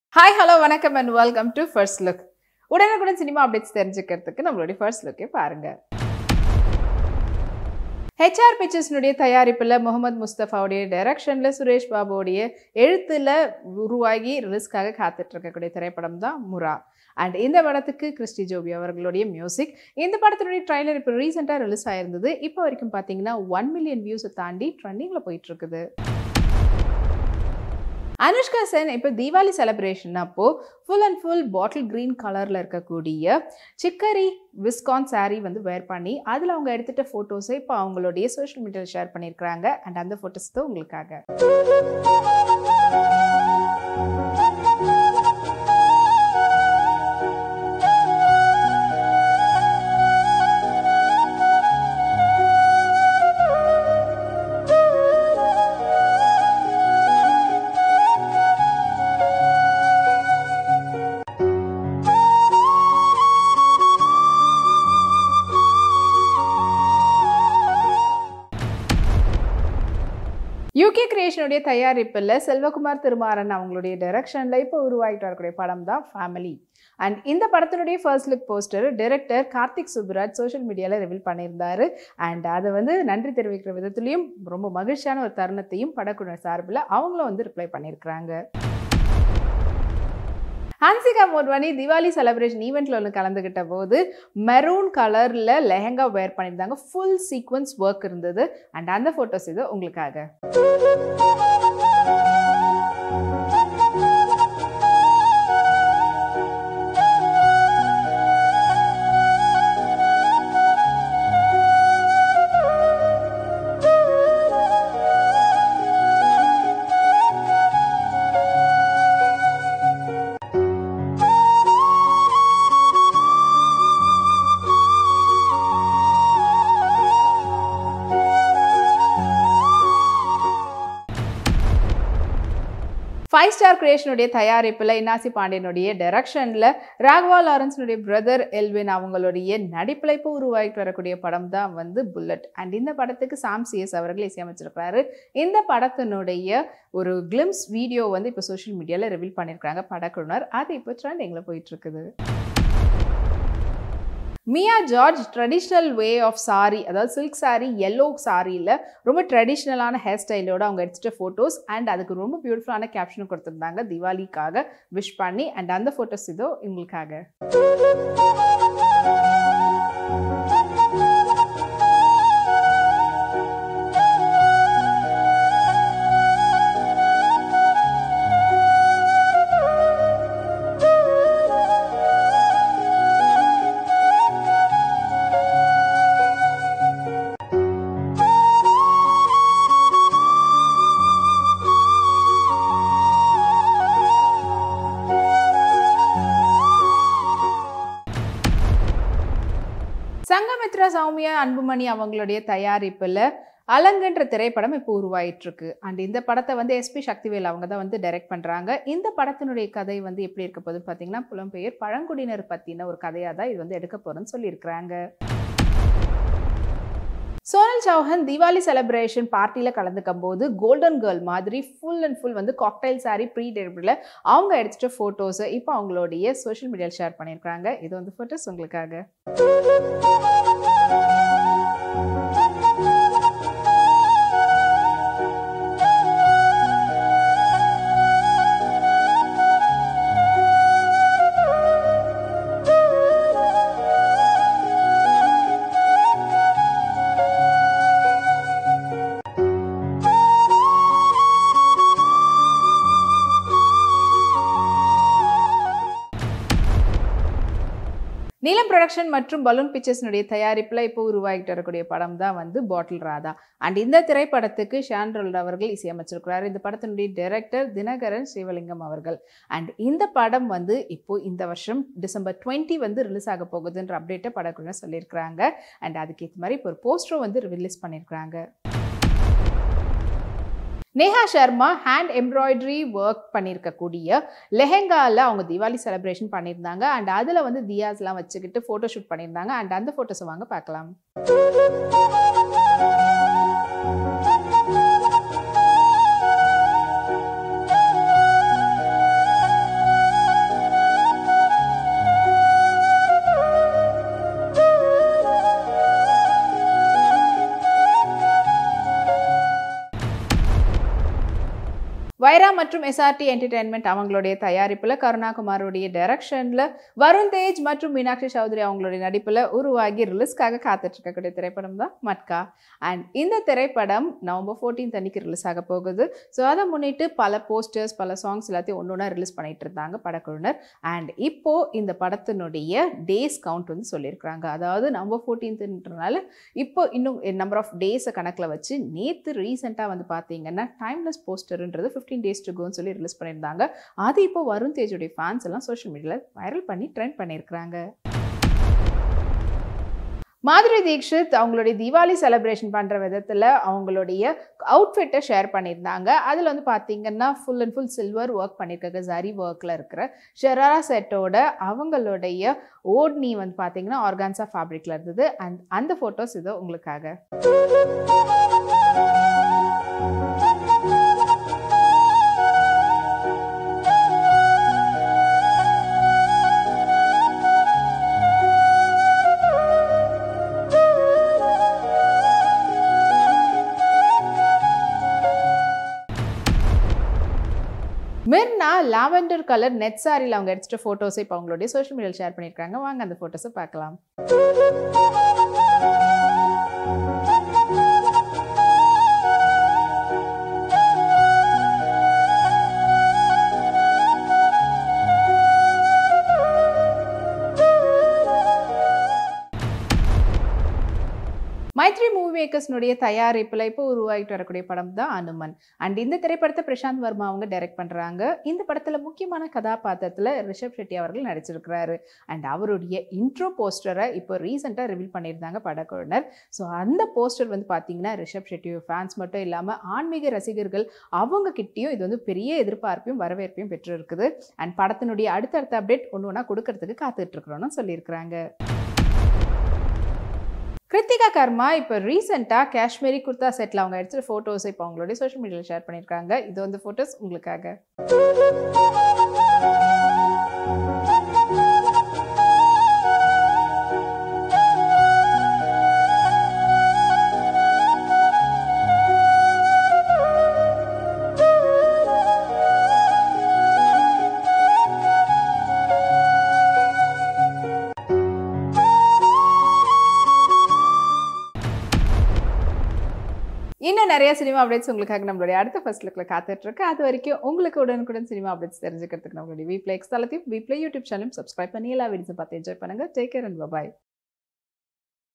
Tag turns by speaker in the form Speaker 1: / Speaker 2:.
Speaker 1: hi hello வணக்கம் and welcome to first look உடனுக்குடன் cinema updates தெரிஞ்சுக்கிறதுக்கு நம்மளுடைய ஃபர்ஸ்ட் லுக்கே பாருங்க ஹெச்ஆர் பிக்சர்ஸ்னுடைய தயாரிப்பில் முகமது முஸ்தஃபாவுடைய டைரக்ஷனில் சுரேஷ் பாபுவோடைய எழுத்தில் உருவாகி ரிலீஸ்க்காக காத்துட்டு இருக்கக்கூடிய திரைப்படம் தான் முரா அண்ட் இந்த படத்துக்கு கிறிஸ்டி ஜோபி அவர்களுடைய மியூசிக் இந்த படத்தினுடைய ட்ரைலர் இப்போ ரீசெண்டாக ரிலீஸ் ஆயிருந்தது இப்போ வரைக்கும் பார்த்தீங்கன்னா ஒன் மில்லியன் வியூஸை தாண்டி ட்ரெண்டிங்கில் போயிட்டு இருக்குது அனுஷ்கா சென் இப்போ தீபாவளி செலிப்ரேஷன் அப்போ full and full bottle green கலரில் இருக்கக்கூடிய சிக்கரி விஸ்கான் saree வந்து வேர் பண்ணி அதில் அவங்க எடுத்துகிட்ட ஃபோட்டோஸை இப்போ அவங்களுடைய சோஷியல் மீடியாவில் ஷேர் பண்ணியிருக்கிறாங்க அண்ட் அந்த ஃபோட்டோஸ் தான் உங்களுக்காக யூகே கிரியேஷனுடைய தயாரிப்பில் செல்வகுமார் திருமாறன் அவங்களுடைய டைரக்ஷனில் இப்போ உருவாகிட்டு வரக்கூடிய படம் தான் ஃபேமிலி அண்ட் இந்த படத்தினுடைய first look poster director Karthik Subbaraj social மீடியாவில் ரிவீல் பண்ணியிருந்தாரு அண்ட் அதை வந்து நன்றி தெரிவிக்கிற விதத்துலையும் ரொம்ப மகிழ்ச்சியான ஒரு தருணத்தையும் படக்குழு சார்பில் அவங்களும் வந்து ரிப்ளை பண்ணியிருக்கிறாங்க ஹன்சிகா மோட்வானி திவாலி செலிப்ரேஷன் ஈவெண்ட்டில் ஒன்று கலந்துக்கிட்ட போது மெரூன் கலரில் லெஹங்கா வேர் பண்ணியிருந்தாங்க ஃபுல் சீக்வன்ஸ் ஒர்க் இருந்தது அண்ட் அந்த ஃபோட்டோஸ் இது உங்களுக்காக ஃபைவ் ஸ்டார் கிரியேஷனுடைய தயாரிப்பில் இன்னாசி பாண்டியனுடைய டைரக்ஷனில் ராகவா லாரன்ஸினுடைய பிரதர் எல்வின் அவங்களுடைய நடிப்பில் இப்போ உருவாகிட்டு வரக்கூடிய படம் தான் வந்து புல்லட் அண்ட் இந்த படத்துக்கு சாம் சிஎஸ் அவர்கள் இசையமைச்சிருக்கிறாரு இந்த படத்தினுடைய ஒரு கிளிம்ஸ் வீடியோ வந்து இப்போ சோஷியல் மீடியாவில் ரிவீல் பண்ணியிருக்காங்க படக்குழுனர் அது இப்போ ட்ரெண்டிங்கில் போயிட்டு இருக்குது Mia George traditional way of sari அதாவது சில்க் சாரி எல்லோ சாரியில் ரொம்ப ட்ரெடிஷ்னலான ஹேர் ஸ்டைலோட அவங்க எடுத்துட்ட ஃபோட்டோஸ் அண்ட் அதுக்கு ரொம்ப பியூட்டிஃபுல்லான கேப்ஷனும் கொடுத்துருந்தாங்க திவாலிக்காக விஷ் பண்ணி அண்ட் அந்த ஃபோட்டோஸ் இதோ உங்களுக்காக சங்கமித்ரா சௌமியா அன்புமணி அவங்களுடைய தயாரிப்பில் அலங்குன்ற திரைப்படம் இப்போ உருவாயிட்டு இருக்கு அண்ட் இந்த படத்தை வந்து எஸ்பி சக்திவேல் அவங்க தான் வந்து டைரக்ட் பண்ணுறாங்க இந்த படத்தினுடைய கதை வந்து எப்படி இருக்க போகுதுன்னு பார்த்தீங்கன்னா புலம்பெயர் பழங்குடியினர் பற்றின ஒரு கதையாக தான் இது வந்து எடுக்க போகிறேன்னு சொல்லியிருக்கிறாங்க சோனல் சௌஹன் தீபாவளி செலிப்ரேஷன் பார்ட்டியில் கலந்துக்கும் போது கோல்டன் கேர்ள் மாதிரி ஃபுல் அண்ட் ஃபுல் வந்து காக்டைல் சாரி ப்ரீ டேபிளில் அவங்க எடுத்துட்ட ஃபோட்டோஸை இப்போ அவங்களுடைய சோஷியல் மீடியாவில் ஷேர் பண்ணியிருக்காங்க இது வந்து ஃபோட்டோஸ் உங்களுக்காக நீலம் ப்ரொடக்ஷன் மற்றும் பலூன் பிக்சர்ஸ்னுடைய தயாரிப்பில் இப்போ உருவாகிட்டு வரக்கூடிய படம் தான் வந்து பாட்டில் ராதா அண்ட் இந்த திரைப்படத்துக்கு ஷான் ரோல்ட் அவர்கள் இசையமைச்சிருக்கிறார் இந்த படத்தினுடைய டைரக்டர் தினகரன் சிவலிங்கம் அவர்கள் அண்ட் இந்த படம் வந்து இப்போ இந்த வருஷம் டிசம்பர் டுவெண்ட்டி வந்து ரிலீஸ் ஆக போகுதுன்ற அப்டேட்டை படக்குழு சொல்லியிருக்கிறாங்க அண்ட் அதுக்கேற்ற மாதிரி இப்போ ஒரு போஸ்டரும் வந்து ரிலீஸ் பண்ணியிருக்கிறாங்க Neha Sharma hand embroidery work பண்ணியிருக்கக்கூடிய லெஹெங்காவில் அவங்க தீபாவளி செலிப்ரேஷன் பண்ணியிருந்தாங்க அண்ட் அதில் வந்து தியாஸ்லாம் வச்சுக்கிட்டு ஃபோட்டோ ஷூட் பண்ணியிருந்தாங்க அண்ட் அந்த ஃபோட்டோஸை வாங்க பார்க்கலாம் வைரா மற்றும் எஸ்ஆர்டி என்டர்டைன்மெண்ட் அவங்களுடைய தயாரிப்பில் கருணாகுமாரோடைய டைரக்ஷனில் வருண் தேஜ் மற்றும் மீனாட்சி சௌத்ரி அவங்களுடைய நடிப்பில் உருவாகி ரிலீஸ்க்காக காத்துட்டு இருக்கக்கூடிய திரைப்படம் தான் மட்கா அண்ட் இந்த திரைப்படம் நவம்பர் ஃபோர்டீன்த் அன்னைக்கு ரிலீஸ் ஆக போகுது ஸோ அதை முன்னிட்டு பல போஸ்டர்ஸ் பல சாங்ஸ் எல்லாத்தையும் ஒன்று ஒன்றா ரிலீஸ் பண்ணிட்டு இருந்தாங்க படக்குழுவினர் அண்ட் இப்போ இந்த படத்தினுடைய டேஸ் கவுண்ட் வந்து சொல்லியிருக்கிறாங்க அதாவது நவம்பர் ஃபோர்டீன்த்ன்றனால இப்போ இன்னும் நம்பர் ஆஃப் டேஸை கணக்கில் வச்சு நேற்று ரீசெண்டாக வந்து பார்த்தீங்கன்னா டைம்லெஸ் போஸ்டர்ன்றது ஃபிஃப்டீன் டேஸ் டு கோன்னு சொல்லி ரிலீஸ் பண்ணியிருந்தாங்க அது இப்போ வருண் தேஜுடைய ஃபேன்ஸ் எல்லாம் சோஷியல் மீடியாவில் வைரல் பண்ணி ட்ரெண்ட் பண்ணியிருக்கிறாங்க மாதுரி தீக்ஷித் அவங்களுடைய தீபாவளி செலிப்ரேஷன் பண்ணுற விதத்தில் அவங்களுடைய அவுட்ஃபிட்டை ஷேர் பண்ணியிருந்தாங்க அதில் வந்து பார்த்தீங்கன்னா full and full silver work பண்ணியிருக்காங்க ஜரி ஒர்க்கில் இருக்கிற ஷெராரா செட்டோட அவங்களுடைய ஓட்னி வந்து பார்த்தீங்கன்னா ஆர்கான்சா ஃபேப்ரிக்கில் இருந்தது அண்ட் அந்த ஃபோட்டோஸ் இது உங்களுக்காக மிர்னா லாவெண்டர் கலர் நெட் சாரியில் அவங்க எடுத்துட்ட ஃபோட்டோஸை இப்போ அவங்களுடைய சோஷியல் மீடியாவில் ஷேர் பண்ணியிருக்காங்க வாங்க அந்த ஃபோட்டோஸை பார்க்கலாம் மைத்ரி மூவி மேக்கர்ஸ்னுடைய தயாரிப்பில் இப்போ உருவாகிட்டு வரக்கூடிய படம் தான் அனுமன் அண்ட் இந்த திரைப்படத்தை பிரசாந்த் வர்மா அவங்க டைரக்ட் பண்ணுறாங்க இந்த படத்தில் முக்கியமான கதாபாத்திரத்தில் ரிஷப் ஷெட்டி அவர்கள் நடிச்சிருக்கிறாரு அண்ட் அவருடைய இன்ட்ரோ போஸ்டரை இப்போ ரீசெண்டாக ரிவீல் பண்ணியிருந்தாங்க படக்குழுவினர் ஸோ அந்த போஸ்டர் வந்து பார்த்தீங்கன்னா ரிஷப் ஷெட்டி ஃபேன்ஸ் மட்டும் இல்லாமல் ஆன்மீக ரசிகர்கள் அவங்க கிட்டேயும் இது வந்து பெரிய எதிர்பார்ப்பையும் வரவேற்பையும் பெற்றிருக்குது அண்ட் படத்தினுடைய அடுத்தடுத்த அப்டேட் ஒன்று ஒன்றா கொடுக்கறதுக்கு காத்துட்டு இருக்கிறோன்னு சொல்லியிருக்கிறாங்க கிருத்திகா கர்மா இப்போ ரீசெண்டாக காஷ்மீரி குர்தா செட்டில் அவங்க எடுத்துகிற ஃபோட்டோஸ் இப்போ அவங்களுடைய சோஷியல் மீடியாவில் ஷேர் பண்ணியிருக்காங்க இது வந்து ஃபோட்டோஸ் உங்களுக்காக இன்னும் நிறைய சினிமா அப்டேட்ஸ் உங்களுக்காக நம்மளுடைய அடுத்த ஃபர்ஸ்ட் லுக்கில் காத்துட்டு இருக்கு அது வரைக்கும் உங்களுக்கு உடனுக்குடன் சினிமா அப்டேட்ஸ் தெரிஞ்சுக்கிறதுக்கு நம்மளுடைய வீப்ளே எக்ஸ் தளத்தையும் வீப்ளே யூடியூப் சேனலும் சப்ஸ்கிரைப் பண்ணி எல்லா வீடியோஸும் பார்த்து என்ஜாய் பண்ணுங்க டேக் கேர் அண்ட் பாய்